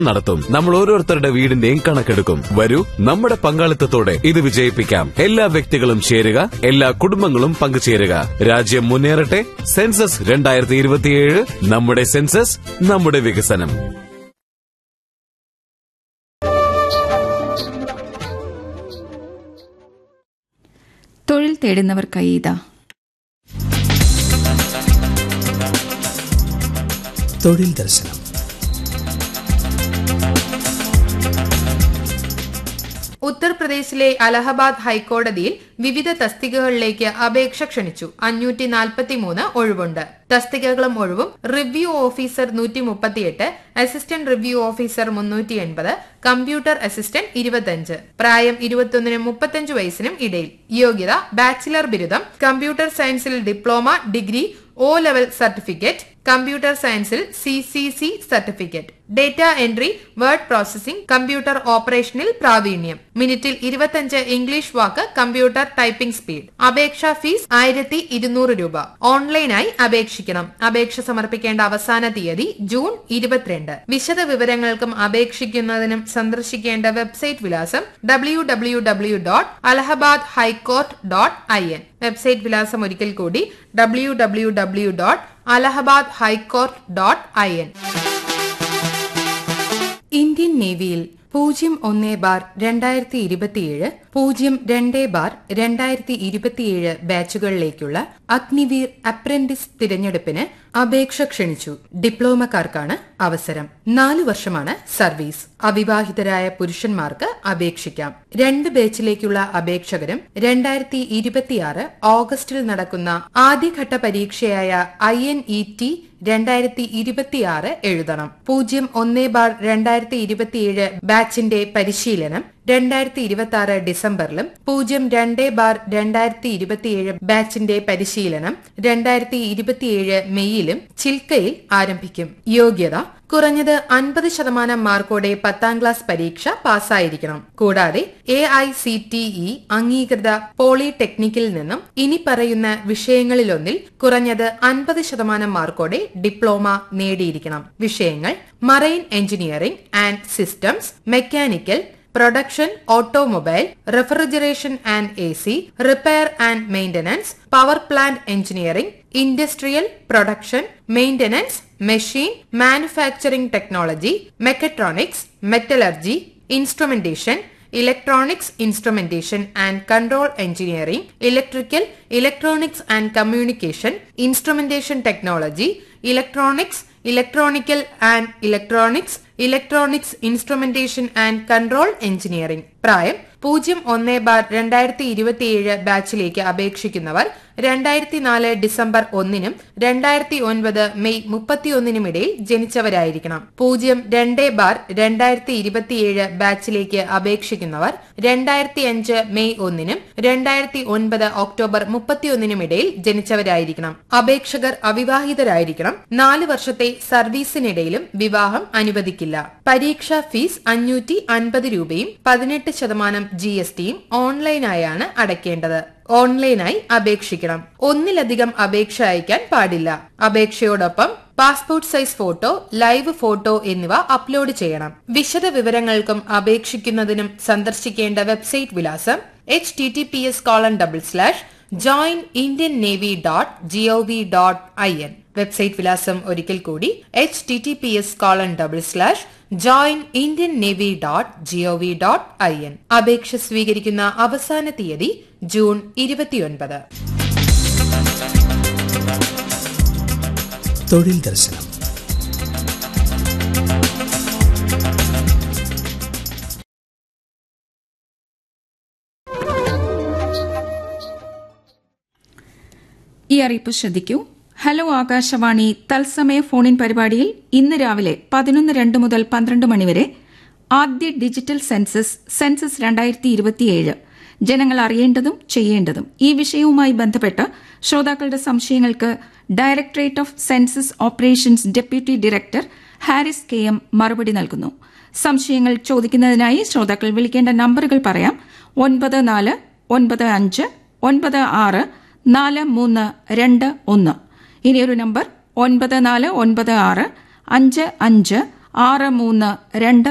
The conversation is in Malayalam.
നടത്തും നമ്മൾ ഓരോരുത്തരുടെ വീടിന്റെയും കണക്കെടുക്കും വരൂ നമ്മുടെ പങ്കാളിത്തത്തോടെ ഇത് വിജയിപ്പിക്കാം എല്ലാ വ്യക്തികളും ചേരുക എല്ലാ കുടുംബങ്ങളും പങ്കുചേരുക രാജ്യം മുന്നേറട്ടെ സെൻസസ് രണ്ടായിരത്തി ഇരുപത്തിയേഴ് നമ്മുടെ സെൻസസ് നമ്മുടെ വികസനം തൊഴിൽ തേടുന്നവർക്കായി ഇതാ തൊഴിൽ ദർശനം ഉത്തർപ്രദേശിലെ അലഹബാദ് ഹൈക്കോടതിയിൽ വിവിധ തസ്തികകളിലേക്ക് അപേക്ഷ ക്ഷണിച്ചു അഞ്ഞൂറ്റി നാൽപ്പത്തിമൂന്ന് ഒഴിവുണ്ട് തസ്തികകളും ഒഴിവും റിവ്യൂ ഓഫീസർ നൂറ്റി മുപ്പത്തിയെട്ട് അസിസ്റ്റന്റ് റിവ്യൂ ഓഫീസർ മുന്നൂറ്റി എൺപത് കമ്പ്യൂട്ടർ അസിസ്റ്റന്റ് ഇരുപത്തിയഞ്ച് പ്രായം ഇരുപത്തൊന്നിനും മുപ്പത്തഞ്ച് വയസ്സിനും ഇടയിൽ യോഗ്യത ബാച്ചിലർ ബിരുദം കമ്പ്യൂട്ടർ സയൻസിൽ diploma degree O level certificate computer സയൻസിൽ C C C certificate data entry word processing computer ഓപ്പറേഷനിൽ പ്രാവീണ്യം മിനിറ്റിൽ ഇരുപത്തഞ്ച് ഇംഗ്ലീഷ് വാക്ക് കമ്പ്യൂട്ടർ ടൈപ്പിംഗ് സ്പീഡ് അപേക്ഷാ ഫീസ് ആയിരത്തി ഇരുന്നൂറ് രൂപ ഓൺലൈനായി അപേക്ഷിക്കണം അപേക്ഷ സമർപ്പിക്കേണ്ട അവസാന തീയതി ജൂൺ ഇരുപത്തിരണ്ട് വിശദ വിവരങ്ങൾക്കും അപേക്ഷിക്കുന്നതിനും സന്ദർശിക്കേണ്ട വെബ്സൈറ്റ് വിലാസം W W W dot Allahabad high court dot I N website വിലാസം ഒരിക്കൽ കൂടി W W W dot Allahabad high court dot I N Indian നേവിയിൽ പൂജ്യം ഒന്ന് ബാർ രണ്ടായിരത്തി ഇരുപത്തിയേഴ് പൂജ്യം രണ്ട് ബാർ രണ്ടായിരത്തി ഇരുപത്തിയേഴ് ബാച്ചുകളിലേക്കുള്ള അഗ്നിവീർ അപ്രന്റിസ് തിരഞ്ഞെടുപ്പിന് അപേക്ഷ ക്ഷണിച്ചു ഡിപ്ലോമക്കാർക്കാണ് അവസരം നാലു വർഷമാണ് സർവീസ് അവിവാഹിതരായ പുരുഷന്മാർക്ക് അപേക്ഷിക്കാം രണ്ട് ബാച്ചിലേക്കുള്ള അപേക്ഷകരും രണ്ടായിരത്തി ഇരുപത്തിയാറ് ഓഗസ്റ്റിൽ നടക്കുന്ന ആദ്യഘട്ട പരീക്ഷയായ ഐ എൻ ഇ ടി രണ്ടായിരത്തി ഇരുപത്തിയാറ് എഴുതണം പൂജ്യം ഒന്ന് ബാർ രണ്ടായിരത്തി ഇരുപത്തിയേഴ് ബാച്ചിന്റെ പരിശീലനം രണ്ടായിരത്തി ഇരുപത്തി ആറ് ഡിസംബറിലും പൂജ്യം രണ്ട് ബാർ രണ്ടായിരത്തി ഇരുപത്തിയേഴ് ബാച്ചിന്റെ പരിശീലനം രണ്ടായിരത്തി ഇരുപത്തിയേഴ് മെയ്യിലും ചിൽക്കയിൽ ആരംഭിക്കും യോഗ്യത കുറഞ്ഞത് അൻപത് ശതമാനം മാർക്കോടെ പത്താം ക്ലാസ് പരീക്ഷ പാസ്സായിരിക്കണം കൂടാതെ A I C T E അംഗീകൃത പോളിടെക്നിക്കിൽ നിന്നും ഇനി പറയുന്ന വിഷയങ്ങളിലൊന്നിൽ കുറഞ്ഞത് അൻപത് ശതമാനം മാർക്കോടെ ഡിപ്ലോമ നേടിയിരിക്കണം വിഷയങ്ങൾ marine engineering and systems mechanical production automobile refrigeration and A C repair and maintenance power plant engineering industrial production maintenance machine manufacturing technology mechatronics metallurgy instrumentation electronics instrumentation and control engineering electrical electronics and communication instrumentation technology electronics electronical and electronics electronics instrumentation and control engineering പ്രായം പൂജ്യം ഒന്ന് ബാർ രണ്ടായിരത്തി ഇരുപത്തിയേഴ് ബാച്ചിലേക്ക് അപേക്ഷിക്കുന്നവർ രണ്ടായിരത്തി നാല് ഡിസംബർ ഒന്നിനും രണ്ടായിരത്തി ഒൻപത് മെയ് മുപ്പത്തിയൊന്നിനും ഇടയിൽ ജനിച്ചവരായിരിക്കണം പൂജ്യം രണ്ട് ബാർ രണ്ടായിരത്തി ഇരുപത്തിയേഴ് ബാച്ചിലേക്ക് അപേക്ഷിക്കുന്നവർ രണ്ടായിരത്തി അഞ്ച് മെയ് ഒന്നിനും രണ്ടായിരത്തി ഒൻപത് ഒക്ടോബർ മുപ്പത്തിയൊന്നിനും ഇടയിൽ ജനിച്ചവരായിരിക്കണം അപേക്ഷകർ അവിവാഹിതരായിരിക്കണം നാല് വർഷത്തെ സർവീസിനിടയിലും വിവാഹം അനുവദിക്കില്ല പരീക്ഷാ ഫീസ് അഞ്ഞൂറ്റി അൻപത് രൂപയും പതിനെട്ട് ശതമാനം ജി എസ് ടിയും ഓൺലൈനായാണ് അടയ്ക്കേണ്ടത് ഓൺലൈനായി അപേക്ഷിക്കണം ഒന്നിലധികം അപേക്ഷ അയക്കാൻ പാടില്ല അപേക്ഷയോടൊപ്പം passport size photo live photo എന്നിവ അപ്ലോഡ് ചെയ്യണം വിശദ വിവരങ്ങൾക്കും അപേക്ഷിക്കുന്നതിനും സന്ദർശിക്കേണ്ട വെബ്സൈറ്റ് വിലാസം H T T P S colon double slash join Indian navy dot gov dot I N website വിലാസം ഒരിക്കൽ കൂടി H T T P S colon double slash join Indian navy dot gov dot I N അപേക്ഷ സ്വീകരിക്കുന്ന അവസാന തീയതി ജൂൺ ഇരുപത്തിയൊൻപത് തൊഴിൽ ദർശനം ഈ അറിയിപ്പ് ശ്രദ്ധിക്കൂ ഹലോ ആകാശവാണി തത്സമയ ഫോണിൻ പരിപാടിയിൽ ഇന്ന് രാവിലെ പതിനൊന്ന് രണ്ട് മുതൽ പന്ത്രണ്ട് മണിവരെ ആദ്യ ഡിജിറ്റൽ സെൻസസ് സെൻസസ് രണ്ടായിരത്തി ഇരുപത്തിയേഴ് ജനങ്ങൾ അറിയേണ്ടതും ചെയ്യേണ്ടതും ഈ വിഷയവുമായി ബന്ധപ്പെട്ട് ശ്രോതാക്കളുടെ സംശയങ്ങൾക്ക് directorate of census operations deputy director Haris K M മറുപടി നൽകുന്നു സംശയങ്ങൾ ചോദിക്കുന്നതിനായി ശ്രോതാക്കൾ വിളിക്കേണ്ട നമ്പറുകൾ പറയാം ഒൻപത് നാല് ഒൻപത് അഞ്ച് ഒൻപത് ആറ് നാല് മൂന്ന് രണ്ട് ഒന്ന് ഇനിയൊരു നമ്പർ ഒൻപത് നാല് ഒൻപത് ആറ് അഞ്ച് അഞ്ച് ആറ് മൂന്ന് രണ്ട്